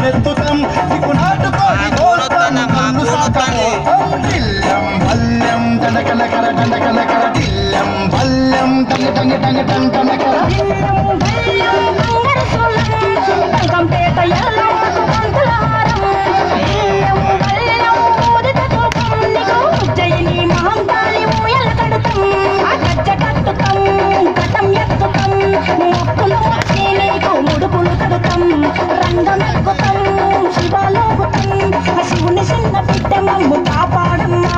గలమెత్తుతాం దిక్కు నాటుకొని దోస్తాం కన్ను సాకపోతాం దిల్లం బల్లం జనకనకర జనకనకర దిల్లం బల్లం టంగ టంగ టంగ టంగ టంగకర కంపేట ఎల్లం పంతుల హారం ఎల్లం బల్లం ఊదిత తూపం నీకు ఉజ్జయిని మహంకాళి ఊయల కడుతాం ఆ గజ్జ కట్టుతాం ఘటం ఎత్తుతాం మొక్కులు వచ్చి నీకు ముడుపులు కడుతాం రంగం ఎక్కుతాం శివలోకుతాం ఆ శివుని చిన్న బిడ్డ మమ్ము కాపాడమ్మా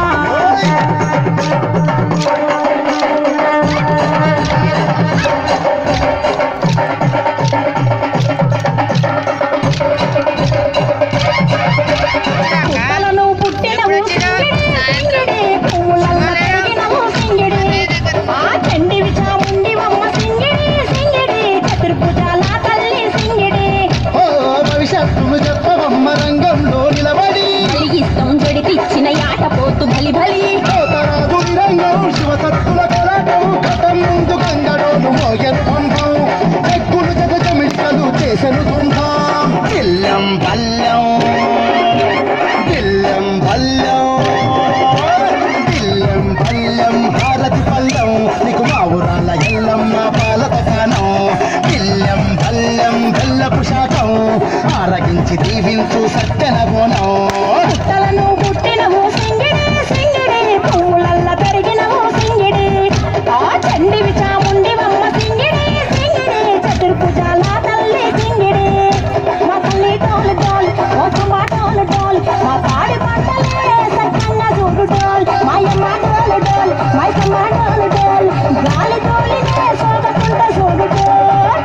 పుట్టలను పుట్టినవు సింగిడి పువ్వులల్ల పెరిగినవు సింగిడి ఆ చండివి చాముండివమ్మ సింగిడి సింగిడి చతుర్భుజాల తల్లి సింగిడి ఓ భవిష్యత్తును చెప్పవమ్మ రంగంలో నిలబడి కలిగిస్తాం జడిపిచ్చిన యాట పోతు బలి బలి కోతరాజు రంగం శివసత్తుల కలాటం ఘటం ముందు గంగడోలు మోగెన్ పంపం ఎక్కులు జగ జమిట్టలు చేసెను తుంభం దిల్లం బల్లం దిల్లం బల్లం దిల్లం బల్లం హారతి పల్లం నీకు మా ఊరాల ఎల్లమ్మ పాలక గానం దిల్లం బల్లం బెల్లపు శాఖం ఆరగించి దీవించు సత్యన బోనం పుట్టలను పుట్టినవు సింగిడి సింగిడి పువ్వులల్ల పెరిగినవు సింగిడి ఆ చండివి చాముండివమ్మ సింగిడి సింగిడి చతుర్భుజాల తల్లి సింగిడి మా తల్లి టోలు టోల్ ఓ చుమ్మా టోలు టోల్ మా పాడి పంటలే సత్యంగా చూడు toll Mayamma toll toll Maisamma toll toll గాలి టోలినే సోదకుంట చూడు టోల్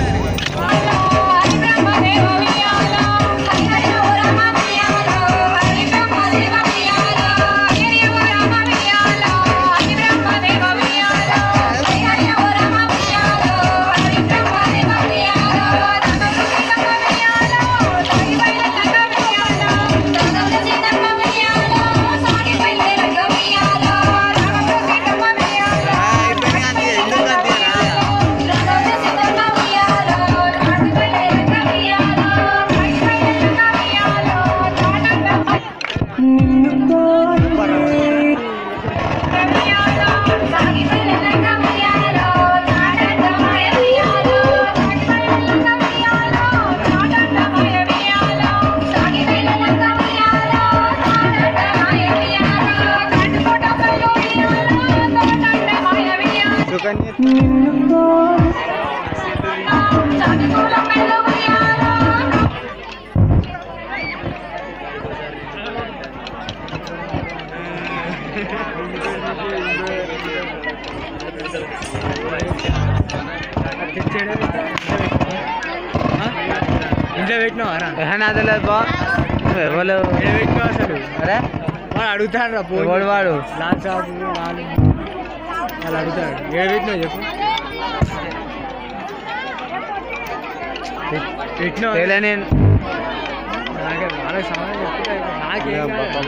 ఇంట్లో పెట్టినావా రా? నాకు తెలియదు బా ఎవరు ఏడ పెట్టినావు అసలు అరే వాడు అడుగుతాడు రా ఫోన్ ఎవడు వాడు? లాస్ట్ షాపు వాళ్ళు వాళ్ళు అడుగుతాడు ఏడ పెట్టినావు చెప్పు పెట్- పెట్టినావా తెలియ నేను నాకే వాళ్ళకి సమాధానం చెప్తే నాకేం కాదు.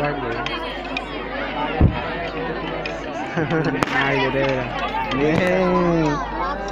నాకు తెలియదురా.